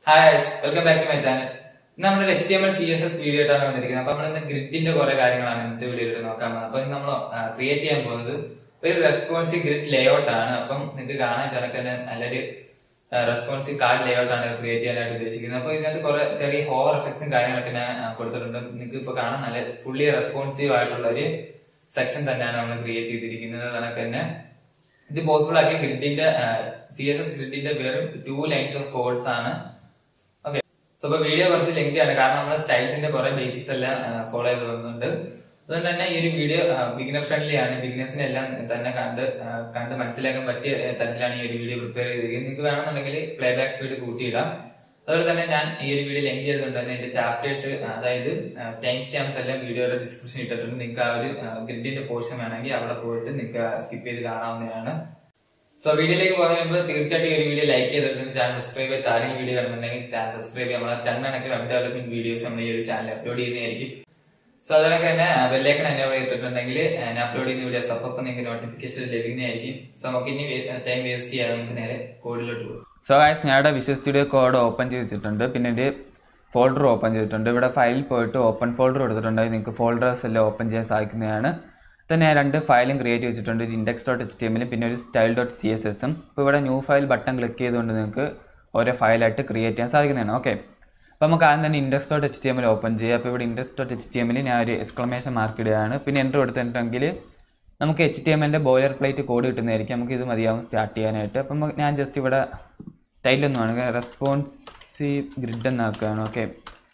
hi welcome back to my channel ഇന്ന് നമ്മളൊരു H T M L C S S video ആയിട്ടാണ് വന്നിരിക്കുന്നത് അപ്പൊ നമ്മൾ ഇന്ന് ഗ്രിഡിന്റെ കുറെ കാര്യങ്ങളാണ് ഇന്നത്തെ വീഡിയോയിൽ നോക്കാൻ പോകുന്നത് അപ്പൊ ഇന്ന് നമ്മൾ ക്രിയേറ്റ് ചെയ്യാൻ പോകുന്നത് ഒരു റെസ്പോൺസീവ് ഗ്രിഡ് ലേഔട്ട് ആണ് അപ്പം നിങ്ങൾക്ക് കാണാൻ കണക്ക് തന്നെ നല്ലൊരു റെസ്പോൺസീവ് കാർഡ് ലേഔട്ട് ആണ് ക്രിയേറ്റ് ചെയ്യാനായിട്ട് ഉദ്ദേശിക്കുന്നത് അപ്പൊ ഇതിനകത്ത് കുറെ ചെറിയ ഹോവർ എഫക്ട്സും കാര്യങ്ങളൊക്കെ ഞാൻ ആ, കൊടുത്തിട്ടുണ്ട് നിങ്ങൾക്ക് ഇപ്പൊ കാണാൻ നല്ല ഫുള്ളി റെസ്പോൺസീവ് ആയിട്ടുള്ള ഒരു സെക്ഷൻ തന്നെയാണ് നമ്മൾ ക്രിയേറ്റ് ചെയ്തിരിക്കുന്നത് കണക്ക് തന്നെ ഇത് പോസിബിൾ ആക്കിയ ഗ്രിഡിന്റെ സി എസ് എസ് ഗ്രിഡിന്റെ വെറും ടു ലൈൻസ് ഓഫ് കോഡ്സ് ആണ് ഓക്കെ സോ ഇപ്പൊ വീഡിയോ കുറച്ച് ലെങ്തി ആണ് കാരണം നമ്മൾ സ്റ്റൈൽസിന്റെ കുറെ ബേസിക്സ് എല്ലാം ഫോളോ ചെയ്ത് പോകുന്നുണ്ട് അതുകൊണ്ട് തന്നെ ഈ ഒരു വീഡിയോ ബിഗിനർ ഫ്രണ്ട്ലി ആണ് ബിഗിനേഴ്സിനെ എല്ലാം തന്നെ കണ്ട് ആ, കണ്ട് മനസ്സിലാക്കാൻ പറ്റിയ ആ, തരത്തിലാണ് ഈ ഒരു വീഡിയോ പ്രിപ്പയർ ചെയ്തിരിക്കുന്നത് നിങ്ങൾക്ക് വേണമെന്നുണ്ടെങ്കിൽ പ്ലേ ബാക്ക് സ്പീഡ് കൂട്ടിയിടാം അതുപോലെ തന്നെ ഞാൻ ഈ ഒരു വീഡിയോ ലെങ്തി ചെയ്തുകൊണ്ട് തന്നെ എന്റെ ചാപ്റ്റേഴ്സ് അതായത് ടൈം സ്റ്റാമ്പ്സ് എല്ലാം വീഡിയോയുടെ ഡിസ്ക്രിപ്ഷൻ ഇട്ടിട്ടുണ്ട് നിങ്ങൾക്ക് ആ ഒരു ഗ്രിഡിന്റെ പോർഷൻ വേണമെങ്കിൽ അവിടെ പോയിട്ട് നിങ്ങൾക്ക് സ്കിപ്പ് ചെയ്ത് കാണാവുന്നതാണ് സോ വീഡിയോയിലേക്ക് പോകുന്ന മുമ്പ് തീർച്ചയായിട്ടും ഈ ഒരു വീഡിയോ ലൈക്ക് ചെയ്തിട്ടുണ്ട് ചാനൽ സബ്സ്ക്രൈബ് ചെയ്ത് താരം വീഡിയോ കാണുന്നുണ്ടെങ്കിൽ ചാനൽ സബ്സ്ക്രൈബ് ചെയ്യാം നമ്മളെ ടൺ കണക്കിൽ വെബ് ഡെവലപ്മെന്റ് വീഡിയോസ് നമ്മൾ ഈ ഒരു ചാനൽ അപ്ലോഡ് ചെയ്യുന്നതായിരിക്കും സോ അതുപോലെ തന്നെ ബെല്ലേക്കൺ എന്നെ ചെയ്തിട്ടുണ്ടെങ്കിൽ ഞാൻ അപ്ലോഡ് ചെയ്യുന്ന വീഡിയോസ് അപ്പോൾ നിങ്ങൾക്ക് നോട്ടിഫിക്കേഷൻ ലഭിക്കുന്നതായിരിക്കും സോ നമുക്ക് ഇനി ടൈം വേസ്റ്റ് ചെയ്യാതെ നമുക്ക് നേരെ കോഡിലോട്ട് പോകും സോ ഗൈസ് ഞാൻ ഇവിടെ വിഷ്വൽ സ്റ്റുഡിയോ കോഡ് ഓപ്പൺ ചെയ്ത് വെച്ചിട്ടുണ്ട് പിന്നെ ഒരു ഫോൾഡർ ഓപ്പൺ ചെയ്തിട്ടുണ്ട് ഇവിടെ ഫയലിൽ പോയിട്ട് ഓപ്പൺ ഫോൾഡർ കൊടുത്തിട്ടുണ്ട് നിങ്ങൾക്ക് ഫോൾഡേഴ്സ് എല്ലാം ഓപ്പൺ ചെയ്യാൻ സാധിക്കുന്നതാണ് തന്നെ ഞാൻ രണ്ട് ഫയലും ക്രിയേറ്റ് വെച്ചിട്ടുണ്ട് ഒരു ഇൻഡെക്സ് ഡോട്ട് എച്ച് ടി എമ്മിലും പിന്നെ ഒരു സ്റ്റൈൽ ഡോട്ട് സി എസ് എസും ഇപ്പോൾ ഇവിടെ ന്യൂ ഫയൽ ബട്ടൺ ക്ലിക്ക് ചെയ്തുകൊണ്ട് നിങ്ങൾക്ക് ഓരോ ഫയലായിട്ട് ക്രിയേറ്റ് ചെയ്യാൻ സാധിക്കുന്നതാണ് ഓക്കെ അപ്പോൾ നമുക്ക് ആദ്യം തന്നെ ഇൻഡെക്സ് ഡോട്ട് എച്ച് ടി എമ്മിൽ ഓപ്പൺ ചെയ്യുക അപ്പോൾ ഇവിടെ ഇൻഡെക്സ് ഡോട്ട് എച്ച് ടി എമ്മിൽ ഞാൻ ഒരു എക്സ്ക്ലമേഷൻ മാർക്ക് ഇടുകയാണ് പിന്നെ എൻ്റർ കൊടുത്തിട്ടുണ്ടെങ്കിൽ നമുക്ക് എച്ച് ടി എമ്മിൻ്റെ ബോയിലർ പ്ലേറ്റ് കോഡ് കിട്ടുന്നതായിരിക്കും നമുക്ക് ഇത് മതിയാവും സ്റ്റാർട്ട് ചെയ്യാനായിട്ട് അപ്പം നമുക്ക് ഞാൻ ജസ്റ്റ് ഇവിടെ ടൈലൊന്നും ആണ് റെസ്പോൺസീവ് ഗ്രിഡ് എന്നാക്കുകയാണ് ഓക്കെ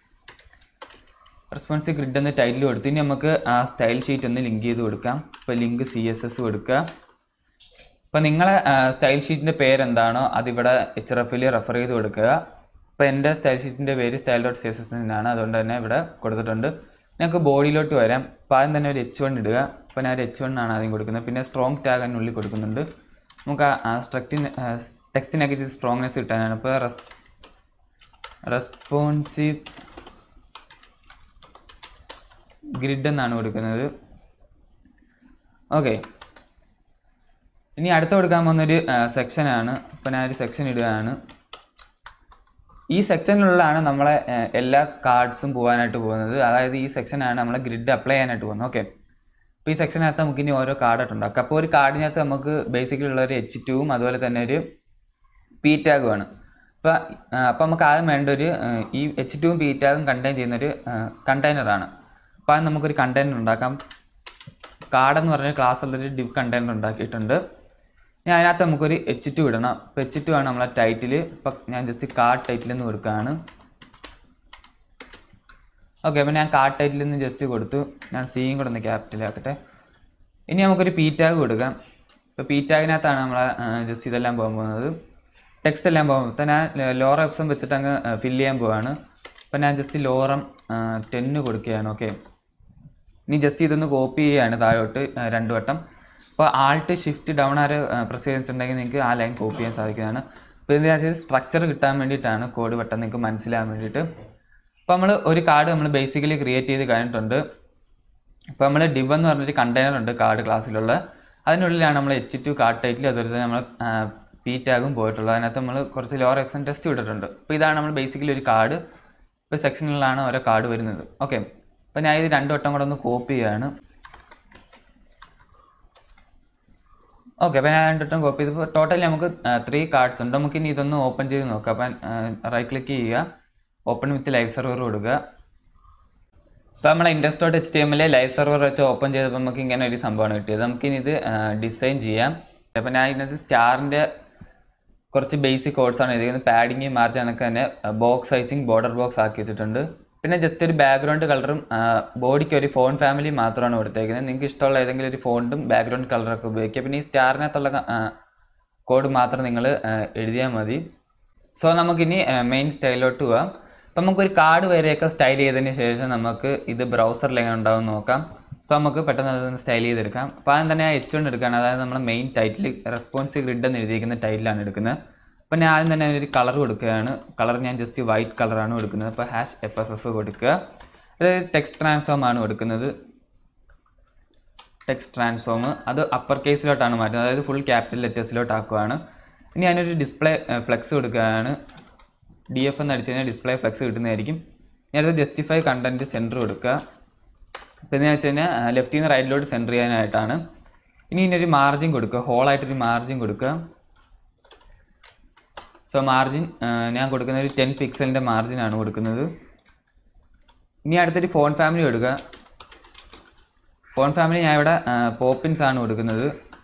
റെസ്പോൺസീവ് ഗ്രിഡ് എന്ന് ടൈറ്റിൽ കൊടുത്ത് ഇനി നമുക്ക് ആ സ്റ്റൈൽ ഷീറ്റ് ഒന്ന് ലിങ്ക് ചെയ്ത് കൊടുക്കാം ഇപ്പോൾ ലിങ്ക് സി എസ് എസ് കൊടുക്കുക അപ്പോൾ നിങ്ങളെ സ്റ്റൈൽ ഷീറ്റിൻ്റെ പേരെന്താണോ അതിവിടെ എച്ച് എഫ് എഫിൽ റെഫർ ചെയ്ത് കൊടുക്കുക ഇപ്പോൾ എൻ്റെ സ്റ്റൈൽ ഷീറ്റിൻ്റെ പേര് style dot C S S എന്നാണ് അതുകൊണ്ട് തന്നെ ഇവിടെ കൊടുത്തിട്ടുണ്ട് ഞങ്ങൾക്ക് ബോഡിയിലോട്ട് വരാം അപ്പോൾ ആദ്യം തന്നെ ഒരു എച്ച് വൺ ഇടുക അപ്പോൾ ഞാൻ ഒരു എച്ച് വൺ ആണ് ആദ്യം കൊടുക്കുന്നത് പിന്നെ സ്ട്രോങ് ടാഗ് അതിനുള്ളിൽ കൊടുക്കുന്നുണ്ട് നമുക്ക് ആ സ്ട്രക്റ്റിന് ടെക്സ്റ്റിനൊക്കെ ഇച്ചിരി സ്ട്രോങ്നെസ് കിട്ടാനാണ് ഇപ്പോൾ റെസ് റെസ്പോൺസീവ് ഗ്രിഡ് എന്നാണ് കൊടുക്കുന്നത് ഓക്കെ ഇനി അടുത്ത് കൊടുക്കാൻ പോകുന്നൊരു സെക്ഷനാണ് ഇപ്പോൾ ഞാൻ ഒരു സെക്ഷൻ ഇടുകയാണ് ഈ സെക്ഷനിലുള്ളതാണ് നമ്മളെ ആ, എല്ലാ കാർഡ്സും പോകാനായിട്ട് പോകുന്നത് അതായത് ഈ സെക്ഷനാണ് നമ്മളെ ഗ്രിഡ് അപ്ലൈ ചെയ്യാനായിട്ട് പോകുന്നത് ഓക്കെ അപ്പോൾ ഈ സെക്ഷനകത്ത് നമുക്ക് ഇനി ഓരോ കാർഡായിട്ട് ഉണ്ടാക്കാം അപ്പോൾ ഒരു കാർഡിനകത്ത് നമുക്ക് ബേസിക്കലി ഉള്ള ഒരു എച്ച് ടുവും അതുപോലെ തന്നെ ഒരു പി ടാഗുമാണ് അപ്പോൾ അപ്പോൾ നമുക്ക് ആദ്യം വേണ്ട ഒരു ആ, ഈ എച്ച് ടുവും പി ടാഗും കണ്ടെയ്ൻ ചെയ്യുന്നൊരു കണ്ടെയ്നറാണ് അപ്പോൾ അത് നമുക്കൊരു കണ്ടെയ്നർ ഉണ്ടാക്കാം കാർഡ് എന്ന് പറഞ്ഞ ക്ലാസ്സുള്ളൊരു ഡിവ് കണ്ടെയ്നർ ഉണ്ടാക്കിയിട്ടുണ്ട് ഇനി അതിനകത്ത് നമുക്കൊരു എച്ച് ടു ഇടണം അപ്പോൾ എച്ച് ടു ആണ് നമ്മളെ ടൈറ്റിൽ ഇപ്പം ഞാൻ ജസ്റ്റ് കാർഡ് ടൈറ്റിൽ നിന്ന് കൊടുക്കുകയാണ് ഓക്കെ അപ്പോൾ ഞാൻ കാർഡ് ടൈറ്റിൽ നിന്ന് ജസ്റ്റ് കൊടുത്തു ഞാൻ സിയും കൂടെ ഒന്ന് ക്യാപിറ്റൽ ആക്കട്ടെ ഇനി നമുക്കൊരു പി ടാഗ് കൊടുക്കാം ഇപ്പോൾ പി ടാഗിനകത്താണ് നമ്മൾ ജസ്റ്റ് ഇതെല്ലാം പോകാൻ പോകുന്നത് ടെക്സ്റ്റ് എല്ലാം പോകുമ്പോൾ ഇപ്പം ഞാൻ ലോറ ഓപ്ഷൻ വെച്ചിട്ട് അങ്ങ് ഫില്ല് ചെയ്യാൻ പോവാണ് അപ്പം ഞാൻ ജസ്റ്റ് ലോറം ടെന്ന് കൊടുക്കുകയാണ് ഓക്കെ ഇനി ജസ്റ്റ് ഇതൊന്ന് കോപ്പി ചെയ്യുകയാണ് താഴോട്ട് ആ, രണ്ട് വട്ടം അപ്പോൾ ആൾട്ട് ഷിഫ്റ്റ് ഡൗൺ ആര് പ്രസ് ചെയ്തിട്ടുണ്ടെങ്കിൽ നിങ്ങൾക്ക് ആ ലൈൻ കോപ്പി ചെയ്യാൻ സാധിക്കുന്നതാണ് അപ്പോൾ ഇതിൻ്റെ വെച്ചാൽ സ്ട്രക്ചർ കിട്ടാൻ വേണ്ടിയിട്ടാണ് കോഡ് പെട്ടെന്ന് നിങ്ങൾക്ക് മനസ്സിലാകാൻ വേണ്ടിയിട്ട് അപ്പോൾ നമ്മൾ ഒരു കാർഡ് നമ്മൾ ബേസിക്കലി ക്രിയേറ്റ് ചെയ്ത് കഴിഞ്ഞിട്ടുണ്ട് ഇപ്പോൾ നമ്മൾ ഡിവ് എന്ന് പറഞ്ഞൊരു കണ്ടെയ്നർ ഉണ്ട് കാർഡ് ക്ലാസ്സിലുള്ള അതിനുള്ളിലാണ് നമ്മൾ എച്ച് ടു കാർഡ് ടൈറ്റിൽ അതുപോലെ തന്നെ നമ്മൾ പി ടാഗും പോയിട്ടുള്ളത് അതിനകത്ത് നമ്മൾ കുറച്ച് ലോവർ എക്സൻ ടെസ്റ്റ് വിട്ടിട്ടുണ്ട് അപ്പോൾ ഇതാണ് നമ്മൾ ബേസിക്കലി ഒരു കാർഡ് ഇപ്പോൾ സെക്ഷനിലാണ് ഓരോ കാർഡ് വരുന്നത് ഓക്കെ അപ്പോൾ ഞാൻ ഇത് രണ്ട് വട്ടം കൂടെ ഒന്ന് കോപ്പി ചെയ്യുകയാണ് ഓക്കെ അപ്പോൾ ഞാൻ രണ്ട് വട്ടം കോപ്പി ചെയ്തപ്പോൾ ടോട്ടലി നമുക്ക് ത്രീ കാർഡ്സ് ഉണ്ട് നമുക്ക് ഇനി ഇതൊന്ന് ഓപ്പൺ ചെയ്ത് നോക്കാം അപ്പം റൈറ്റ് ക്ലിക്ക് ചെയ്യുക ഓപ്പൺ വിത്ത് ലൈവ് സെർവർ കൊടുക്കുക ഇപ്പോൾ നമ്മൾ ഇൻഡസ് ഡോട്ട് എച്ച് ടി എമ്മിലെ ലൈവ് സെർവർ വെച്ച് ഓപ്പൺ ചെയ്തപ്പോൾ നമുക്ക് ഇങ്ങനെ ഒരു സംഭവമാണ് കിട്ടിയത് നമുക്കിനി ഇത് ഡിസൈൻ ചെയ്യാം അപ്പോൾ ഞാൻ ഇതിനകത്ത് സ്റ്റാറിൻ്റെ കുറച്ച് ബേസിക് കോഡ്സാണ് എഴുതിയിരിക്കുന്നത് പാഡിങ് മാർജ് എന്നൊക്കെ തന്നെ ബോക്സ് സൈസിങ് ബോർഡർ ബോക്സ് ആക്കി വെച്ചിട്ടുണ്ട് പിന്നെ ജസ്റ്റ് ഒരു ബാക്ക്ഗ്രൗണ്ട് കളറും ബോഡിക്ക് ഒരു ഫോൺ ഫാമിലി മാത്രമാണ് കൊടുത്തേക്കുന്നത് നിങ്ങൾക്ക് ഇഷ്ടമുള്ള ഏതെങ്കിലും ഒരു ഫോണ്ടും ബാക്ക്ഗ്രൗണ്ട് കളറൊക്കെ ഉപയോഗിക്കുക പിന്നെ ഈ സ്റ്റാറിനകത്തുള്ള കോഡ് മാത്രം നിങ്ങൾ എഴുതിയാൽ മതി സോ നമുക്കിനി മെയിൻ സ്റ്റൈലിലോട്ട് പോവാം അപ്പം നമുക്കൊരു കാർഡ് വരെയൊക്കെ സ്റ്റൈൽ ചെയ്തതിന് ശേഷം നമുക്ക് ഇത് ബ്രൗസറിൽ എങ്ങനെ ഉണ്ടാവും എന്ന് നോക്കാം സോ നമുക്ക് പെട്ടെന്ന് അതൊന്ന് സ്റ്റൈൽ ചെയ്തെടുക്കാം അപ്പോൾ ആദ്യം തന്നെ എച്ച് കൊണ്ട് എടുക്കുകയാണ് അതായത് നമ്മൾ മെയിൻ ടൈറ്റിൽ റെസ്പോൺസ് ഗ്രിഡ് എന്ന് എഴുതിയിരിക്കുന്ന ടൈറ്റിലാണ് എടുക്കുന്നത് അപ്പോൾ ഞാൻ ആദ്യം തന്നെ ഒരു കളർ കൊടുക്കുകയാണ് കളർ ഞാൻ ജസ്റ്റ് വൈറ്റ് കളറാണ് കൊടുക്കുന്നത് അപ്പോൾ ഹാഷ് എഫ് എഫ് എഫ് കൊടുക്കുക അതായത് ടെക്സ്റ്റ് ട്രാൻസ്ഫോം ആണ് കൊടുക്കുന്നത് ടെക്സ്റ്റ് ട്രാൻസ്ഫോം അത് അപ്പർ കേസിലോട്ടാണ് മാറ്റുന്നത് അതായത് ഫുൾ ക്യാപിറ്റൽ ലെറ്റേഴ്സിലോട്ട് ആക്കുവാണ് ഇനി ഞാനൊരു ഡിസ്പ്ലേ ഫ്ലെക്സ് കൊടുക്കുകയാണ് ഡി എഫ് എന്ന് അടിച്ചു കഴിഞ്ഞാൽ ഡിസ്പ്ലേ ഫ്ലെക്സ് കിട്ടുന്നതായിരിക്കും ഇനി അടുത്ത ജസ്റ്റിഫൈ കണ്ടന്റ് സെൻറ്റർ കൊടുക്കുക പിന്നെ എന്ന് വെച്ച് കഴിഞ്ഞാൽ ലെഫ്റ്റിൽ നിന്ന് റൈറ്റിലോട്ട് സെൻറ്റർ ചെയ്യാനായിട്ടാണ് ഇനി ഇതിനൊരു മാർജിൻ കൊടുക്കുക ഹോളായിട്ടൊരു മാർജിൻ കൊടുക്കുക സോ മാർജിൻ ഞാൻ കൊടുക്കുന്ന ഒരു ടെൻ പിക്സലിൻ്റെ മാർജിനാണ് കൊടുക്കുന്നത് ഇനി അടുത്തൊരു ഫോൺ ഫാമിലി കൊടുക്കുക ഫോൺ ഫാമിലി ഞാൻ ഇവിടെ പോപ്പിൻസ് ആണ് കൊടുക്കുന്നത്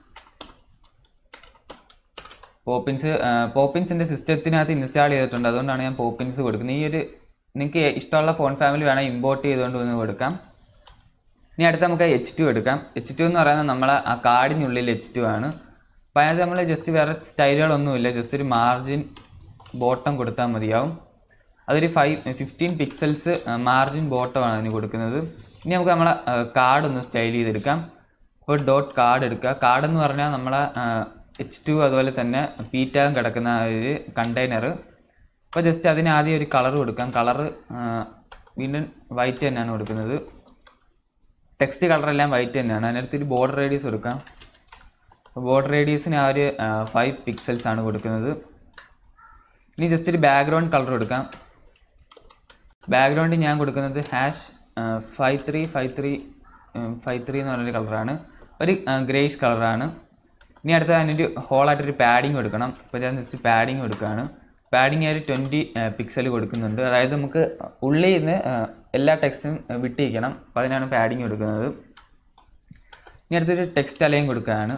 പോപ്പിൻസ് പോപ്പിൻസിൻ്റെ സിസ്റ്റത്തിനകത്ത് ഇൻസ്റ്റാൾ ചെയ്തിട്ടുണ്ട് അതുകൊണ്ടാണ് ഞാൻ പോപ്പിൻസ് കൊടുക്കുന്നത് ഈ ഒരു നിങ്ങൾക്ക് ഇഷ്ടമുള്ള ഫോൺ ഫാമിലി വേണം ഇമ്പോർട്ട് ചെയ്തുകൊണ്ട് വന്ന് കൊടുക്കാം ഇനി അടുത്ത് നമുക്ക് എച്ച് ടു എടുക്കാം എച്ച് ടു എന്ന് പറയുന്നത് നമ്മളെ ആ കാർഡിനുള്ളിൽ എച്ച് ടു ആണ് അപ്പോൾ അതിനകത്ത് നമ്മൾ ജസ്റ്റ് വേറെ സ്റ്റൈലുകളൊന്നുമില്ല ജസ്റ്റ് ഒരു മാർജിൻ ബോട്ടം കൊടുത്താൽ മതിയാവും അതൊരു ഫൈവ് ഫിഫ്റ്റീൻ പിക്സൽസ് മാർജിൻ ബോട്ടമാണ് അതിന് കൊടുക്കുന്നത് ഇനി നമുക്ക് നമ്മളെ കാർഡ് ഒന്ന് സ്റ്റൈൽ ചെയ്തെടുക്കാം ഒരു ഡോട്ട് കാർഡ് എടുക്കുക കാർഡ് എന്ന് പറഞ്ഞാൽ നമ്മളെ എച്ച് ടു അതുപോലെ തന്നെ പീറ്റാൻ കിടക്കുന്ന ആ ഒരു കണ്ടെയ്നർ അപ്പോൾ ജസ്റ്റ് അതിന് ആദ്യം ഒരു കളർ കൊടുക്കാം കളറ് വീണ്ടും വൈറ്റ് തന്നെയാണ് കൊടുക്കുന്നത് ടെക്സ്റ്റ് കളറെല്ലാം വൈറ്റ് തന്നെയാണ് അതിനടുത്ത് ഒരു ബോർഡർ റേഡിയസ് കൊടുക്കാം ബോർഡർ റേഡിയസിന് ആ ഒരു ഫൈവ് പിക്സൽസ് ആണ് കൊടുക്കുന്നത് ഇനി ജസ്റ്റ് ഒരു ബാക്ക്ഗ്രൗണ്ട് കളർ കൊടുക്കാം ബാക്ക്ഗ്രൗണ്ട് ഞാൻ കൊടുക്കുന്നത് hash five three five three five three എന്ന് പറഞ്ഞൊരു കളറാണ് ഒരു ഗ്രേഷ് കളറാണ് ഇനി അടുത്ത അതിനൊരു ഹോളായിട്ടൊരു പാഡിങ് കൊടുക്കണം അപ്പോൾ ഞാൻ ജസ്റ്റ് പാഡിങ് കൊടുക്കുകയാണ് പാഡിങ് ഒരു ട്വൻറ്റി പിക്സൽ കൊടുക്കുന്നുണ്ട് അതായത് നമുക്ക് ഉള്ളിൽ നിന്ന് എല്ലാ ടെക്സ്റ്റും വിട്ടിരിക്കണം അപ്പോൾ അതിനാണ് പാഡിങ് കൊടുക്കുന്നത് ഇനി അടുത്തൊരു ടെക്സ്റ്റ് അലയും കൊടുക്കുകയാണ്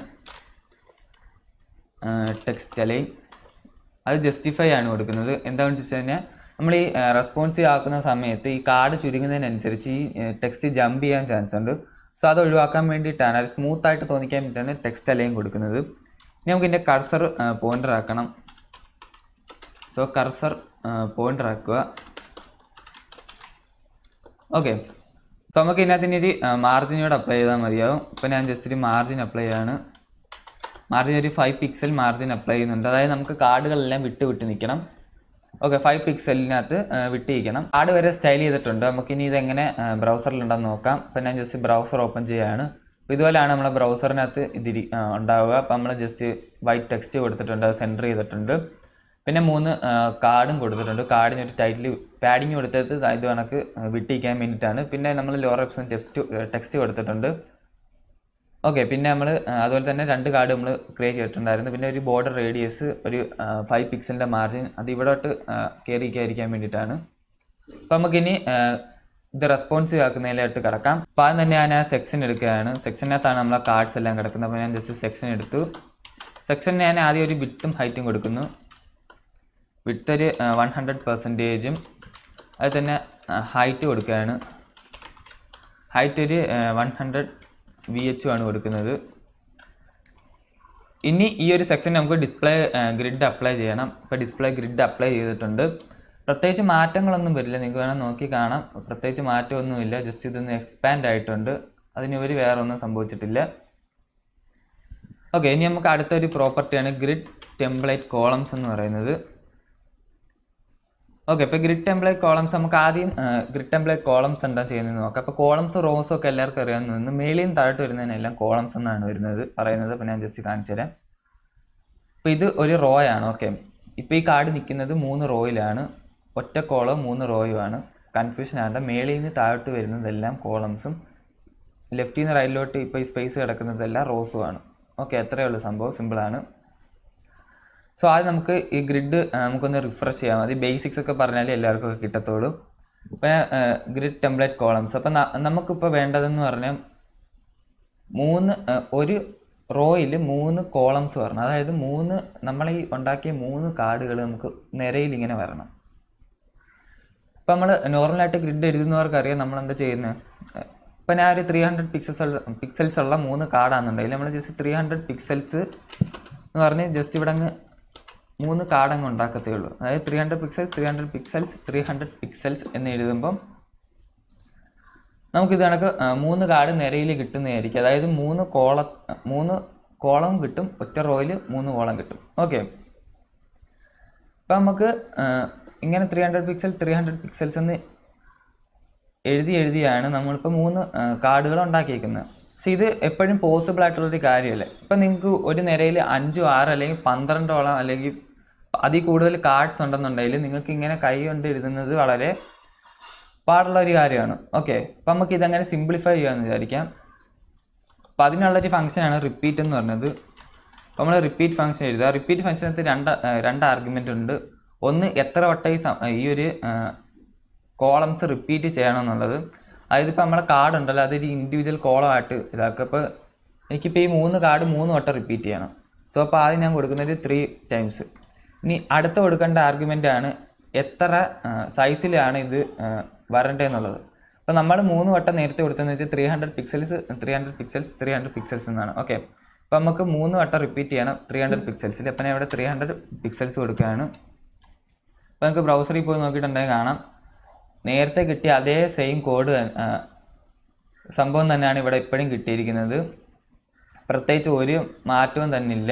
ടെക്സ്റ്റ് അലൈൻ അത് ജസ്റ്റിഫൈ ആണ് കൊടുക്കുന്നത് എന്താണെന്ന് വെച്ച് കഴിഞ്ഞാൽ നമ്മൾ ഈ റെസ്പോൺസീവ് ആക്കുന്ന സമയത്ത് ഈ കാർഡ് ചുരുങ്ങുന്നതിനനുസരിച്ച് ഈ ടെക്സ്റ്റ് ജമ്പ് ചെയ്യാൻ ചാൻസ് ഉണ്ട് സോ അത് ഒഴിവാക്കാൻ വേണ്ടിയിട്ടാണ് അത് സ്മൂത്ത് ആയിട്ട് തോന്നിക്കാൻ വേണ്ടിയിട്ടാണ് ടെക്സ്റ്റ് അലൈൻ കൊടുക്കുന്നത് ഇനി നമുക്ക് ഇതിൻ്റെ കർസർ പോയിൻ്റർ ആക്കണം സോ കർസർ പോയിൻ്റർ ആക്കുക ഓക്കെ സോ നമുക്ക് ഇതിനകത്ത് ഇനി ഒരു മാർജിനോട് അപ്ലൈ ചെയ്താൽ മതിയാവും ഇപ്പോൾ ഞാൻ ജസ്റ്റ് ഒരു മാർജിൻ അപ്ലൈ ചെയ്യാണ് മാർജിൻ ഒരു ഫൈവ് പിക്സൽ മാർജിൻ അപ്ലൈ ചെയ്യുന്നുണ്ട് അതായത് നമുക്ക് കാർഡുകളെല്ലാം വിട്ട് വിട്ട് നിൽക്കണം ഓക്കെ ഫൈവ് പിക്സലിനകത്ത് വിട്ടിരിക്കണം കാർഡ് വരെ സ്റ്റൈൽ ചെയ്തിട്ടുണ്ട് നമുക്ക് ഇനി ഇതെങ്ങനെ ബ്രൗസറിലുണ്ടെന്ന് നോക്കാം അപ്പം ഞാൻ ജസ്റ്റ് ബ്രൗസർ ഓപ്പൺ ചെയ്യാണ് അപ്പോൾ ഇതുപോലെയാണ് നമ്മളെ ബ്രൗസറിനകത്ത് ഇതിരി ഉണ്ടാവുക അപ്പം നമ്മൾ ജസ്റ്റ് വൈറ്റ് ടെക്സ്റ്റ് കൊടുത്തിട്ടുണ്ട് അത് സെൻറ്റർ ചെയ്തിട്ടുണ്ട് പിന്നെ മൂന്ന് കാർഡും കൊടുത്തിട്ടുണ്ട് കാർഡിന് ഒരു ടൈറ്റിൽ പാഡിങ് കൊടുത്തത് ഇത് കണക്ക് വിട്ടിരിക്കാൻ വേണ്ടിയിട്ടാണ് പിന്നെ നമ്മൾ ലോവർ ഓപ്ഷൻ ടെക്സ്റ്റ് ടെക്സ്റ്റ് കൊടുത്തിട്ടുണ്ട് ഓക്കെ പിന്നെ നമ്മൾ അതുപോലെ തന്നെ രണ്ട് കാർഡ് നമ്മൾ ക്രിയേറ്റ് ചെയ്തിട്ടുണ്ടായിരുന്നു പിന്നെ ഒരു ബോർഡർ റേഡിയസ് ഒരു ഫൈവ് പിക്സലിൻ്റെ മാർജിൻ അത് ഇവിടോട്ട് കയറിക്കാതിരിക്കാൻ വേണ്ടിയിട്ടാണ് അപ്പോൾ നമുക്കിനി ഇത് റെസ്പോൺസീവ് ആക്കുന്നതിലായിട്ട് കിടക്കാം അപ്പോൾ ആദ്യം തന്നെ ഞാൻ ആ സെക്ഷൻ എടുക്കുകയാണ് സെക്ഷനകത്താണ് നമ്മളെ കാർഡ്സ് എല്ലാം കിടക്കുന്നത് അപ്പോൾ ഞാൻ ജസ്റ്റ് സെക്ഷൻ എടുത്തു സെക്ഷൻ ഞാൻ ആദ്യം ഒരു വിട്ടും ഹൈറ്റും കൊടുക്കുന്നു വിട്ട് ഒരു വൺ ഹൺഡ്രഡ് പെർസെൻറ്റേജും അത് തന്നെ ഹൈറ്റ് കൊടുക്കുകയാണ് ഹൈറ്റ് ഒരു വൺ ഹൺഡ്രഡ് വി എച്ച് ആണ് കൊടുക്കുന്നത് ഇനി ഈ ഒരു സെക്ഷൻ നമുക്ക് ഡിസ്പ്ലേ ഗ്രിഡ് അപ്ലൈ ചെയ്യണം ഇപ്പോൾ ഡിസ്പ്ലേ ഗ്രിഡ് അപ്ലൈ ചെയ്തിട്ടുണ്ട് പ്രത്യേകിച്ച് മാറ്റങ്ങളൊന്നും വരില്ല നിങ്ങൾക്ക് വേണം നോക്കി കാണാം പ്രത്യേകിച്ച് മാറ്റമൊന്നുമില്ല ജസ്റ്റ് ഇതൊന്ന് എക്സ്പാൻഡ് ആയിട്ടുണ്ട് അതിനുപരി വേറെ ഒന്നും സംഭവിച്ചിട്ടില്ല ഓക്കെ ഇനി നമുക്ക് അടുത്തൊരു പ്രോപ്പർട്ടിയാണ് ഗ്രിഡ് ടെംപ്ലേറ്റ് കോളംസ് എന്ന് പറയുന്നത് ഓക്കെ ഇപ്പോൾ ഗ്രിഡ് ടെംപ്ലേറ്റ് കോളംസ് നമുക്ക് ആദ്യം ഗ്രിഡ് ടെംപ്ലേറ്റ് കോളംസ് എന്താ ചെയ്യുന്നത് നോക്കാം അപ്പോൾ കോളംസ് റോസും ഒക്കെ എല്ലാവർക്കും അറിയാവുന്ന മേളിൽ നിന്ന് താഴോട്ട് വരുന്നതിനെല്ലാം കോളംസ് എന്നാണ് വരുന്നത് പറയുന്നത് അപ്പോൾ ഞാൻ ജസ്റ്റ് കാണിച്ചു തരാം അപ്പോൾ ഇത് ഒരു റോ ആണ് ഓക്കെ ഇപ്പോൾ ഈ കാർഡ് നിൽക്കുന്നത് മൂന്ന് റോയിലാണ് ഒറ്റ കോളം മൂന്ന് റോയുമാണ് കൺഫ്യൂഷൻ ആണ്ട് മേളിൽ നിന്ന് താഴോട്ട് വരുന്നതെല്ലാം കോളംസും ലെഫ്റ്റിൽ നിന്ന് റൈറ്റിലോട്ട് ഇപ്പോൾ ഈ സ്പേസ് കിടക്കുന്നതെല്ലാം റോസുമാണ് ഓക്കെ അത്രയേ ഉള്ളൂ സംഭവം സിമ്പിളാണ് സോ ആദ്യം നമുക്ക് ഈ ഗ്രിഡ് നമുക്കൊന്ന് റിഫ്രഷ് ചെയ്യാം അത് ബേസിക്സ് ഒക്കെ പറഞ്ഞാലേ എല്ലാവർക്കും ഒക്കെ കിട്ടത്തുള്ളൂ അപ്പോൾ ഗ്രിഡ് ടെംപ്ലേറ്റ് കോളംസ് അപ്പം നമുക്കിപ്പോൾ വേണ്ടതെന്ന് പറഞ്ഞാൽ മൂന്ന് ഒരു റോയിൽ മൂന്ന് കോളംസ് വരണം അതായത് മൂന്ന് നമ്മൾ ഈ ഉണ്ടാക്കിയ മൂന്ന് കാർഡുകൾ നമുക്ക് നിരയിൽ ഇങ്ങനെ വരണം ഇപ്പം നമ്മൾ നോർമലായിട്ട് ഗ്രിഡ് എഴുതുന്നവർക്ക് അറിയാം നമ്മൾ എന്താ ചെയ്യുന്നത് ഇപ്പം ഞാൻ ഒരു ത്രീ ഹൺഡ്രഡ് പിക്സൽസ് പിക്സൽസ് ഉള്ള മൂന്ന് കാർഡാണെന്നുണ്ടെങ്കിൽ നമ്മൾ ജസ്റ്റ് ത്രീ ഹൺഡ്രഡ് പിക്സൽസ് എന്ന് പറഞ്ഞ് ജസ്റ്റ് ഇവിടെ അങ്ങ് മൂന്ന് കാർഡ് അങ്ങ് ഉണ്ടാക്കത്തേ ഉള്ളൂ അതായത് three hundred pixels three hundred pixels three hundred pixels എന്ന് എഴുതുമ്പം നമുക്കിത് കണക്ക് മൂന്ന് കാർഡ് നിരയിൽ കിട്ടുന്നതായിരിക്കും അതായത് മൂന്ന് കോള മൂന്ന് കോളം കിട്ടും ഒറ്റ റോയിൽ മൂന്ന് കോളം കിട്ടും ഓക്കെ അപ്പം നമുക്ക് ഇങ്ങനെ three hundred pixel three hundred pixels എന്ന് എഴുതി എഴുതിയാണ് നമ്മളിപ്പോൾ മൂന്ന് കാർഡുകൾ ഉണ്ടാക്കിയിരിക്കുന്നത് പക്ഷെ ഇത് എപ്പോഴും പോസിബിൾ ആയിട്ടുള്ളൊരു കാര്യമല്ല ഇപ്പം നിങ്ങൾക്ക് ഒരു നിരയിൽ അഞ്ചോ ആറ് അല്ലെങ്കിൽ പന്ത്രണ്ടോളം അല്ലെങ്കിൽ അതിൽ കൂടുതൽ കാർഡ്സ് ഉണ്ടെന്നുണ്ടെങ്കിൽ നിങ്ങൾക്ക് ഇങ്ങനെ കൈ കൊണ്ട് എഴുതുന്നത് വളരെ പാടുള്ള ഒരു കാര്യമാണ് ഓക്കെ അപ്പം നമുക്ക് ഇതങ്ങനെ സിംപ്ലിഫൈ ചെയ്യാമെന്ന് വിചാരിക്കാം അപ്പം അതിനുള്ളൊരു ഫംഗ്ഷനാണ് റിപ്പീറ്റ് എന്ന് പറഞ്ഞത് അപ്പോൾ നമ്മൾ റിപ്പീറ്റ് ഫംഗ്ഷൻ എഴുതുക റിപ്പീറ്റ് ഫംഗ്ഷനകത്ത് രണ്ട് ആ, രണ്ട് ആർഗ്യുമെൻ്റ് ഉണ്ട് ഒന്ന് എത്ര വട്ടം ഈ സം- ഈ ഒരു കോളംസ് റിപ്പീറ്റ് ചെയ്യണം എന്നുള്ളത് അതായത് ഇപ്പോൾ നമ്മളെ കാർഡ് ഉണ്ടല്ലോ അതൊരു ഇൻഡിവിജ്വൽ കോളമായിട്ട് ഇതാക്കുക അപ്പോൾ എനിക്കിപ്പോൾ ഈ മൂന്ന് കാർഡ് മൂന്ന് വട്ടം റിപ്പീറ്റ് ചെയ്യണം സോ അപ്പോൾ ആദ്യം ഞാൻ കൊടുക്കുന്നത് ത്രീ ടൈംസ് ഇനി അടുത്ത കൊടുക്കേണ്ട ആർഗ്യുമെൻ്റ് ആണ് എത്ര സൈസിലാണ് ഇത് ആ, വരണ്ടതെന്നുള്ളത് അപ്പോൾ നമ്മൾ മൂന്ന് വട്ടം നേരത്തെ കൊടുത്തതെന്ന് വെച്ചാൽ three hundred pixels three hundred pixels three hundred pixels okay ഓക്കെ അപ്പോൾ നമുക്ക് മൂന്ന് വട്ടം റിപ്പീറ്റ് ചെയ്യണം ത്രീ ഹൺഡ്രഡ് പിക്സൽസിൽ അപ്പോൾ ഞാൻ ഇവിടെ ത്രീ ഹൺഡ്രഡ് പിക്സൽസ് കൊടുക്കുകയാണ് അപ്പോൾ നമുക്ക് ബ്രൗസറിൽ പോയി നോക്കിയിട്ടുണ്ടെങ്കിൽ കാണാം നേരത്തെ കിട്ടിയ അതേ സെയിം കോഡ് സംഭവം തന്നെയാണ് ഇവിടെ ഇപ്പോഴും കിട്ടിയിരിക്കുന്നത് പ്രത്യേകിച്ച് ഒരു മാറ്റവും തന്നെ ഇല്ല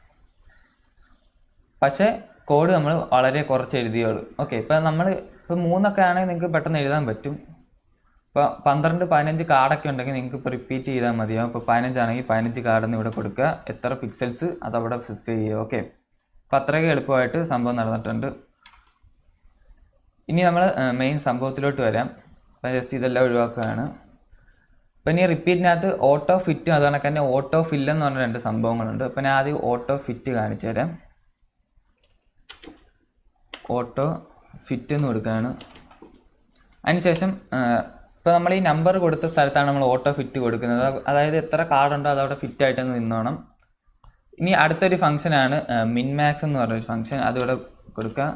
പക്ഷേ കോഡ് നമ്മൾ വളരെ കുറച്ച് എഴുതിയുള്ളൂ ഓക്കെ ഇപ്പം നമ്മൾ ഇപ്പം മൂന്നൊക്കെ ആണെങ്കിൽ നിങ്ങൾക്ക് പെട്ടെന്ന് എഴുതാൻ പറ്റും ഇപ്പോൾ പന്ത്രണ്ട് പതിനഞ്ച് കാർഡൊക്കെ ഉണ്ടെങ്കിൽ നിങ്ങൾക്ക് ഇപ്പോൾ റിപ്പീറ്റ് ചെയ്താൽ മതിയാവും ഇപ്പോൾ പതിനഞ്ചാണെങ്കിൽ പതിനഞ്ച് കാർഡെന്ന് ഇവിടെ കൊടുക്കുക എത്ര പിക്സൽസ് അതവിടെ സ്പെസിഫൈ ചെയ്യുക ഓക്കെ അപ്പോൾ അത്രയ്ക്ക് എളുപ്പമായിട്ട് സംഭവം നടന്നിട്ടുണ്ട് ഇനി നമ്മൾ മെയിൻ സംഭവത്തിലോട്ട് വരാം അപ്പം ജസ്റ്റ് ഇതെല്ലാം ഒഴിവാക്കുകയാണ് അപ്പം ഇനി റിപ്പീറ്റിനകത്ത് ഓട്ടോ ഫിറ്റും അതുപോലെ തന്നെ ഓട്ടോ ഫില്ല് എന്ന് പറഞ്ഞ രണ്ട് സംഭവങ്ങളുണ്ട് അപ്പം ഞാൻ ആദ്യം ഓട്ടോ ഫിറ്റ് കാണിച്ചു തരാം ഓട്ടോ ഫിറ്റ് എന്ന് കൊടുക്കുകയാണ് അതിനുശേഷം ഇപ്പോൾ നമ്മൾ ഈ നമ്പർ കൊടുത്ത സ്ഥലത്താണ് നമ്മൾ ഓട്ടോ ഫിറ്റ് കൊടുക്കുന്നത് അത് അതായത് എത്ര കാർഡുണ്ടോ അതവിടെ ഫിറ്റ് ആയിട്ടങ്ങ് നിന്നോണം ഇനി അടുത്തൊരു ഫംഗ്ഷനാണ് മിൻമാക്സ് എന്ന് പറഞ്ഞൊരു ഫംഗ്ഷൻ അതിവിടെ കൊടുക്കുക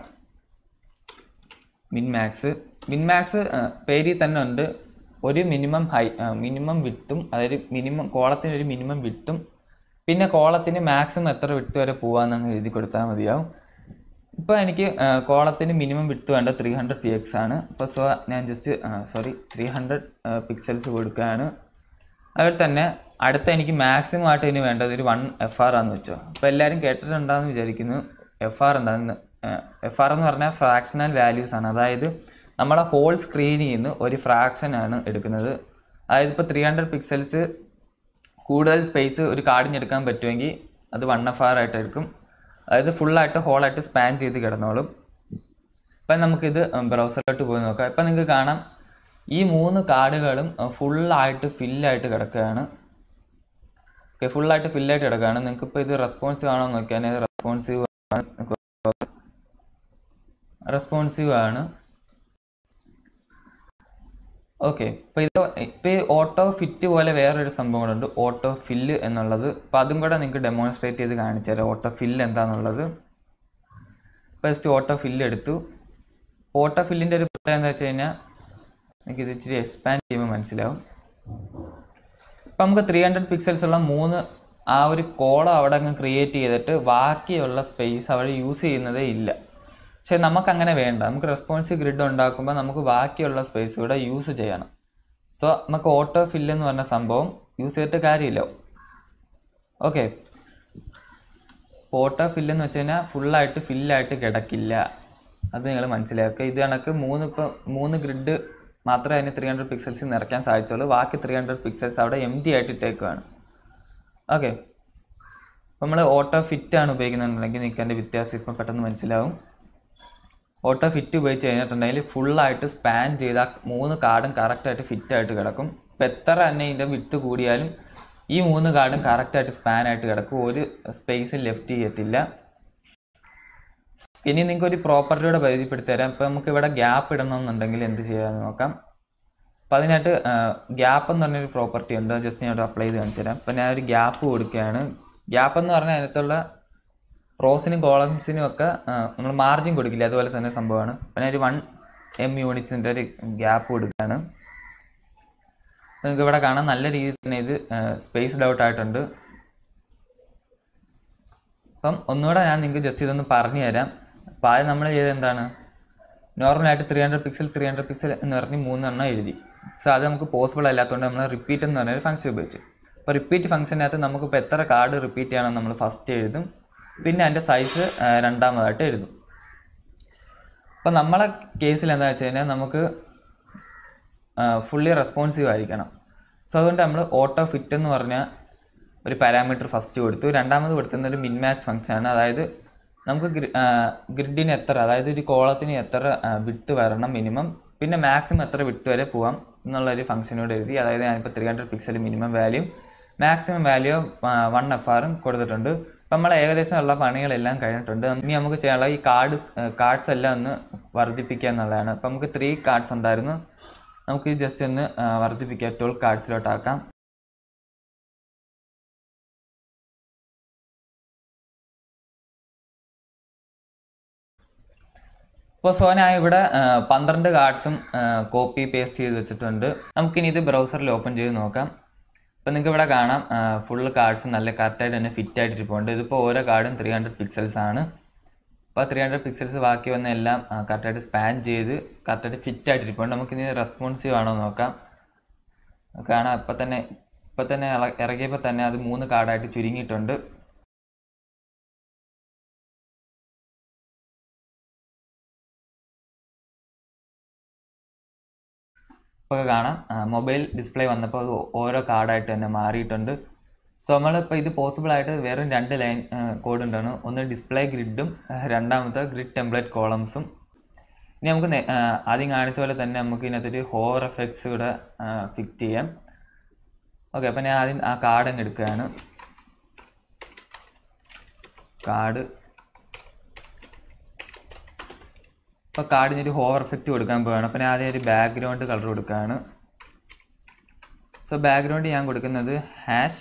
മിൻമാക്സ് മിൻമാക്സ് പേരിൽ തന്നെ ഉണ്ട് ഒരു മിനിമം ഹൈ മിനിമം വിട്ടും അതായത് മിനിമം കോളത്തിന് ഒരു മിനിമം വിട്ടും പിന്നെ കോളത്തിന് മാക്സിമം എത്ര വിട്ട് വരെ പോകാമെന്നങ്ങ് എഴുതി കൊടുത്താൽ മതിയാവും ഇപ്പോൾ എനിക്ക് കോളത്തിന് മിനിമം വിട്ട് വേണ്ട ത്രീ ഹൺഡ്രഡ് പി എക്സ് ആണ് അപ്പോൾ സോ ഞാൻ just sorry three hundred pixels കൊടുക്കുകയാണ് അതുപോലെ തന്നെ അടുത്ത എനിക്ക് മാക്സിമം ആയിട്ട് ഇനി വേണ്ടത് ഒരു വൺ എഫ് ആർ ആണെന്ന് വെച്ചോ അപ്പോൾ എല്ലാവരും കേട്ടിട്ടുണ്ടാകുമെന്ന് വിചാരിക്കുന്നു എഫ് ആർ എന്താണെന്ന് എഫ് ആർ എന്ന് പറഞ്ഞാൽ ഫ്രാക്ഷണൽ വാല്യൂസ് ആണ് അതായത് നമ്മളെ ഹോൾ സ്ക്രീനിൽ നിന്ന് ഒരു ഫ്രാക്ഷൻ ആണ് എടുക്കുന്നത് അതായത് ഇപ്പോൾ ത്രീ ഹൺഡ്രഡ് പിക്സൽസ് കൂടുതൽ സ്പേസ് ഒരു കാർഡിന് എടുക്കാൻ പറ്റുമെങ്കിൽ അത് വൺ എഫ് ആർ ആയിട്ട് എടുക്കും അതായത് ഫുള്ളായിട്ട് ഹോളായിട്ട് സ്പാൻ ചെയ്ത് കിടന്നോളും ഇപ്പം നമുക്കിത് ബ്രൗസറിലോട്ട് പോയി നോക്കാം ഇപ്പം നിങ്ങൾക്ക് കാണാം ഈ മൂന്ന് കാർഡുകളും ഫുള്ളായിട്ട് ഫില്ലായിട്ട് കിടക്കുകയാണ് ഓക്കെ ഫുള്ളായിട്ട് ഫില്ലായിട്ട് കിടക്കുകയാണ് നിങ്ങൾക്ക് ഇപ്പോൾ ഇത് റെസ്പോൺസീവ് ആണോ എന്ന് നോക്കിയാൽ ഇത് റെസ്പോൺസീവ് ആണ് റെസ്പോൺസീവ് ആണ് ഓക്കെ ഇപ്പോൾ ഇത് ഇപ്പോൾ ഈ ഓട്ടോ ഫിറ്റ് പോലെ വേറൊരു സംഭവങ്ങളുണ്ട് ഓട്ടോ ഫില്ല് എന്നുള്ളത് അപ്പോൾ അതും കൂടെ നിങ്ങൾക്ക് ഡെമോൺസ്ട്രേറ്റ് ചെയ്ത് കാണിച്ചു തരാം ഓട്ടോ ഫില്ല് എന്താണെന്നുള്ളത് ഫസ്റ്റ് ഓട്ടോ ഫില്ല് എടുത്തു ഓട്ടോ ഫില്ലിൻ്റെ ഒരു പ്രത്യേകത എന്താ വെച്ച് കഴിഞ്ഞാൽ എനിക്ക് ഇത് ഇച്ചിരി എക്സ്പാൻഡ് ചെയ്യുമ്പോൾ മനസ്സിലാവും ഇപ്പം നമുക്ക് ത്രീ ഹൺഡ്രഡ് പിക്സൽസ് ഉള്ള മൂന്ന് ആ ഒരു കോളം അവിടെ അങ്ങ് ക്രിയേറ്റ് ചെയ്തിട്ട് ബാക്കിയുള്ള സ്പേസ് അവിടെ യൂസ് ചെയ്യുന്നതേ ഇല്ല പക്ഷെ നമുക്കങ്ങനെ വേണ്ട നമുക്ക് റെസ്പോൺസീവ് ഗ്രിഡ് ഉണ്ടാക്കുമ്പോൾ നമുക്ക് ബാക്കിയുള്ള സ്പേസ് ഇവിടെ യൂസ് ചെയ്യണം സോ നമുക്ക് ഓട്ടോ ഫില്ല് എന്ന് പറഞ്ഞ സംഭവം യൂസ് ചെയ്തിട്ട് കാര്യമില്ല ഓക്കെ ഓട്ടോ ഫില്ല് എന്ന് വെച്ച് കഴിഞ്ഞാൽ ഫുള്ളായിട്ട് ഫില്ലായിട്ട് കിടക്കില്ല അത് നിങ്ങൾ മനസ്സിലാക്കുക ഇത് കണക്ക് മൂന്ന് ഇപ്പോൾ മൂന്ന് ഗ്രിഡ് മാത്രമേ അതിന് ത്രീ ഹൺഡ്രഡ് പിക്സൽസ് നിറയ്ക്കാൻ സാധിച്ചുള്ളൂ ബാക്കി ത്രീ ഹൺഡ്രഡ് പിക്സൽസ് അവിടെ എം ടി ആയിട്ട് ഇട്ടേക്കുവാണ് ഓക്കെ നമ്മൾ ഓട്ടോ ഫിറ്റ് ആണ് ഉപയോഗിക്കുന്നുണ്ടെങ്കിൽ നിങ്ങൾക്ക് അതിൻ്റെ വ്യത്യാസം ഇപ്പം പെട്ടെന്ന് മനസ്സിലാവും ഓട്ടോ ഫിറ്റ് ഉപയോഗിച്ച് കഴിഞ്ഞിട്ടുണ്ടെങ്കിൽ ഫുള്ളായിട്ട് സ്പാൻ ചെയ്ത ആ മൂന്ന് കാർഡും കറക്റ്റായിട്ട് ഫിറ്റായിട്ട് കിടക്കും ഇപ്പം എത്ര തന്നെ ഇതിൻ്റെ വിട്ട് കൂടിയാലും ഈ മൂന്ന് കാർഡും കറക്റ്റായിട്ട് സ്പാൻ ആയിട്ട് കിടക്കും ഒരു സ്പേസ് ലെഫ്റ്റ് ചെയ്യത്തില്ല ഇനി നിങ്ങൾക്ക് ഒരു പ്രോപ്പർട്ടിയുടെ പരിധിപ്പെടുത്തി തരാം ഇപ്പം നമുക്ക് ഇവിടെ ഗ്യാപ്പ് ഇടണമെന്നുണ്ടെങ്കിൽ എന്ത് ചെയ്യാമെന്ന് നോക്കാം അപ്പം അതിനായിട്ട് ഗ്യാപ്പ് എന്ന് പറഞ്ഞൊരു പ്രോപ്പർട്ടി ഉണ്ട് ജസ്റ്റ് ഞാൻ ഇവിടെ അപ്ലൈ ചെയ്ത് കാണിച്ചു തരാം അപ്പം ഞാൻ ഒരു ഗ്യാപ്പ് കൊടുക്കുകയാണ് ഗ്യാപ്പ് എന്ന് പറഞ്ഞാൽ അതിനകത്തുള്ള റോസിനും കോളംസിനും ഒക്കെ നമ്മൾ മാർജിൻ കൊടുക്കില്ല അതുപോലെ തന്നെ സംഭവമാണ് അപ്പം ഞാൻ ഒരു വൺ എം യൂണിറ്റ്സിൻ്റെ ഒരു ഗ്യാപ്പ് കൊടുക്കുകയാണ് നിങ്ങൾക്ക് ഇവിടെ കാണാം നല്ല രീതിയിൽ തന്നെ ഇത് സ്പേസ്ഡ് ഔട്ട് ആയിട്ടുണ്ട് അപ്പം ഒന്നുകൂടെ ഞാൻ നിങ്ങൾക്ക് ജസ്റ്റ് ഇതൊന്ന് പറഞ്ഞു തരാം അപ്പോൾ ആദ്യം നമ്മൾ ചെയ്തത് എന്താണ് നോർമലായിട്ട് three hundred pixel three hundred pixel എന്ന് പറഞ്ഞ് മൂന്നെണ്ണം എഴുതി സോ അത് നമുക്ക് പോസിബിൾ അല്ലാത്തതുകൊണ്ട് നമ്മൾ റിപ്പീറ്റ് എന്ന് പറഞ്ഞൊരു ഫംഗ്ഷൻ ഉപയോഗിച്ചു അപ്പോൾ റിപ്പീറ്റ് ഫംഗ്ഷനകത്ത് നമുക്കിപ്പോൾ എത്ര കാർഡ് റിപ്പീറ്റ് ചെയ്യണം നമ്മൾ ഫസ്റ്റ് എഴുതും പിന്നെ അതിൻ്റെ സൈസ് രണ്ടാമതായിട്ട് എഴുതും അപ്പോൾ നമ്മളെ കേസിൽ എന്താ വെച്ച് കഴിഞ്ഞാൽ നമുക്ക് ഫുള്ളി റെസ്പോൺസീവ് ആയിരിക്കണം സോ അതുകൊണ്ട് നമ്മൾ ഓട്ടോ ഫിറ്റ് എന്ന് പറഞ്ഞ ഒരു പാരാമീറ്റർ ഫസ്റ്റ് കൊടുത്തു രണ്ടാമത് കൊടുത്തുന്ന ഒരു മിൻമാക്സ് ഫംഗ്ഷൻ ആണ് അതായത് നമുക്ക് ഗ്രിഡിന് എത്ര അതായത് ഒരു കോളത്തിന് എത്ര വിട്ട് വരണം മിനിമം പിന്നെ മാക്സിമം എത്ര വിട്ട് വരെ പോവാം എന്നുള്ള ഒരു ഫംഗ്ഷനോട് എഴുതി അതായത് ഞാനിപ്പോൾ three hundred pixel minimum value maximum value one F ആറും കൊടുത്തിട്ടുണ്ട് അപ്പം നമ്മൾ ഏകദേശം ഉള്ള പണികളെല്ലാം കഴിഞ്ഞിട്ടുണ്ട് ഇനി നമുക്ക് ചെയ്യാനുള്ള ഈ കാർഡ് കാർഡ്സ് എല്ലാം ഒന്ന് വർദ്ധിപ്പിക്കുക എന്നുള്ളതാണ് അപ്പം നമുക്ക് ത്രീ കാർഡ്സ് ഉണ്ടായിരുന്നു നമുക്ക് ജസ്റ്റ് ഒന്ന് ആ, വർദ്ധിപ്പിക്കുക ട്വൽവ് കാർഡ്സിലോട്ടാക്കാം ഇപ്പോൾ സോ ഞാൻ ഇവിടെ ആ, പന്ത്രണ്ട് കാർഡ്സും കോപ്പി പേസ്റ്റ് ചെയ്ത് വെച്ചിട്ടുണ്ട് നമുക്കിനി ഇത് ബ്രൗസറിൽ ഓപ്പൺ ചെയ്ത് നോക്കാം ഇപ്പോൾ നിങ്ങൾക്ക് ഇവിടെ കാണാം ഫുള്ള് കാർഡ്സ് നല്ല കറക്റ്റായിട്ട് തന്നെ ഫിറ്റ് ആയിട്ട് ഇരിപ്പുണ്ട് ഇതിപ്പോൾ ഓരോ കാർഡും ത്രീ ഹൺഡ്രഡ് പിക്സൽസ് ആണ് അപ്പോൾ ത്രീ ഹൺഡ്രഡ് പിക്സൽസ് ബാക്കി വന്ന എല്ലാം കറക്റ്റായിട്ട് സ്പാൻ ചെയ്ത് കറക്റ്റായിട്ട് ഫിറ്റ് ആയിട്ട് ഇരിപ്പുണ്ട് നമുക്കിനി റെസ്പോൺസീവ് ആണോ എന്ന് നോക്കാം കാണാം ഇപ്പം തന്നെ ഇപ്പം തന്നെ ഇള- ഇറങ്ങിയപ്പോൾ തന്നെ അത് മൂന്ന് കാർഡായിട്ട് ചുരുങ്ങിയിട്ടുണ്ട് ഇപ്പോൾ കാണാം മൊബൈൽ ഡിസ്പ്ലേ വന്നപ്പോൾ അത് ഓരോ കാർഡായിട്ട് തന്നെ മാറിയിട്ടുണ്ട് സോ നമ്മളിപ്പോൾ ഇത് പോസിബിൾ ആയിട്ട് വേറെ രണ്ട് ലൈൻ കോഡ് ഉണ്ടാണ് ഒന്ന് ഡിസ്പ്ലേ ഗ്രിഡും രണ്ടാമത്തെ ഗ്രിഡ് ടെംപ്ലേറ്റ് കോളംസും ഇനി നമുക്ക് നേ- ആ, ആദ്യം കാണിച്ച പോലെ തന്നെ നമുക്ക് ഇതിനകത്തൊരു ഹോർ എഫക്ട്സ് ഇവിടെ ഫിറ്റ് ചെയ്യാം ഓക്കെ അപ്പം ഞാൻ ആദ്യം ആ കാർഡ് അങ്ങ് എടുക്കുകയാണ് കാർഡ് ഇപ്പോൾ കാർഡിന് ഒരു ഹോവർ എഫക്റ്റ് കൊടുക്കാൻ പോവുകയാണ് അപ്പോൾ ഞാൻ ആദ്യം ഒരു ബാക്ക്ഗ്രൗണ്ട് കളർ കൊടുക്കുകയാണ് സോ ബാക്ക്ഗ്രൗണ്ട് ഞാൻ കൊടുക്കുന്നത് hash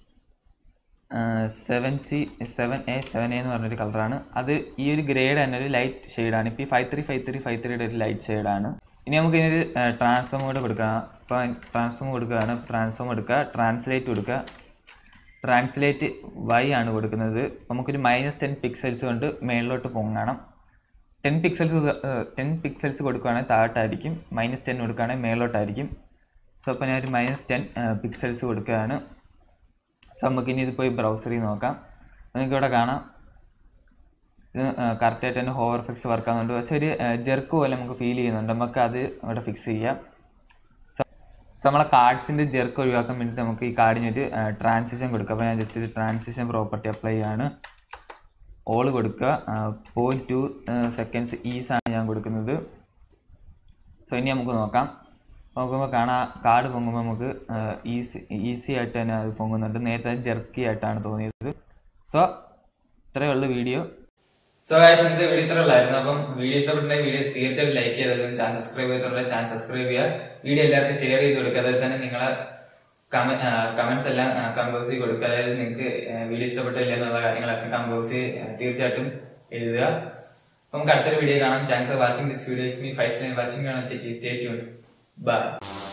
seven C seven A seven A എന്ന് പറഞ്ഞൊരു കളറാണ് അത് ഈ ഒരു ഗ്രേഡ് തന്നെ ഒരു ലൈറ്റ് ഷെയ്ഡാണ് ഇപ്പോൾ ഈ five three five three five ത്രീയുടെ ഒരു ലൈറ്റ് ഷെയ്ഡാണ് ഇനി നമുക്ക് ഇതിനൊരു ട്രാൻസ്ഫോം കൂടെ കൊടുക്കാം ഇപ്പോൾ ട്രാൻസ്ഫോം കൊടുക്കുകയാണ് ട്രാൻസ്ഫോം എടുക്കുക ട്രാൻസ്ലേറ്റ് കൊടുക്കുക ട്രാൻസ്ലേറ്റ് വൈ ആണ് കൊടുക്കുന്നത് നമുക്കൊരു മൈനസ് ടെൻ പിക്സൽസ് കൊണ്ട് മേളിലോട്ട് പൊങ്ങണം ടെൻ പിക്സൽസ് ടെൻ പിക്സൽസ് കൊടുക്കുകയാണെങ്കിൽ താഴോട്ടായിരിക്കും മൈനസ് ടെൻ കൊടുക്കുകയാണെങ്കിൽ മേലോട്ടായിരിക്കും സോ അപ്പോൾ ഞാൻ ഒരു മൈനസ് ടെൻ പിക്സൽസ് കൊടുക്കുകയാണ് സോ നമുക്കിനി ഇത് പോയി ബ്രൗസറിൽ നോക്കാം നിങ്ങൾക്ക് ഇവിടെ കാണാം ഇത് കറക്റ്റായിട്ട് തന്നെ ഹോവർ ഫിക്സ് വർക്ക് ആകുന്നുണ്ട് പക്ഷേ ഒരു ജെർക്ക് പോലെ നമുക്ക് ഫീൽ ചെയ്യുന്നുണ്ട് നമുക്ക് അത് ഇവിടെ ഫിക്സ് ചെയ്യാം സോ നമ്മളെ കാർഡ്സിൻ്റെ ജെർക്ക് ഒഴിവാക്കാൻ വേണ്ടി നമുക്ക് ഈ കാർഡിന് ഒരു ട്രാൻസിഷൻ കൊടുക്കുക അപ്പോൾ ഞാൻ ജസ്റ്റ് ഒരു ട്രാൻസിഷൻ പ്രോപ്പർട്ടി അപ്ലൈ ചെയ്യാണ് ഓൾ കൊടുക്കുക പോയിൻറ്റ് ടു സെക്കൻഡ്സ് ഈസ് ആണ് ഞാൻ കൊടുക്കുന്നത് സോ ഇനി നമുക്ക് നോക്കാം നോക്കുമ്പോൾ കാണാം കാർഡ് പൊങ്ങുമ്പോൾ നമുക്ക് ഈസി ഈസി ആയിട്ട് തന്നെ അത് പൊങ്ങുന്നുണ്ട് നേരത്തെ ജെർക്കി ആയിട്ടാണ് തോന്നിയത് സോ ഇത്രയേ ഉള്ളൂ വീഡിയോ സോ ഗൈസ് ഇന്നത്തെ വീഡിയോ ഇത്ര ഉള്ളായിരുന്നു അപ്പം വീഡിയോ ഇഷ്ടപ്പെട്ടുണ്ടെങ്കിൽ വീഡിയോ തീർച്ചയായിട്ടും ലൈക്ക് ചെയ്തത് ചാനൽ സബ്സ്ക്രൈബ് ചെയ്തിട്ടുള്ള ചാനൽ സബ്സ്ക്രൈബ് ചെയ്യുക വീഡിയോ എല്ലാവർക്കും ഷെയർ ചെയ്ത് കൊടുക്കുക അതുപോലെ തന്നെ നിങ്ങളെ കമന്റ്സ് എല്ലാം കമ്പോസ് ചെയ്ത് കൊടുക്കുക അതായത് നിങ്ങൾക്ക് വീഡിയോ ഇഷ്ടപ്പെട്ടില്ല എന്നുള്ള കാര്യങ്ങളൊക്കെ കമ്പോസ് തീർച്ചയായിട്ടും എഴുതുക അപ്പൊ നമുക്ക് അടുത്തൊരു വീഡിയോ കാണാം thanks for watching this video is me Faiz watching ആണ് സ്റ്റേ ട്യൂൺ ബൈ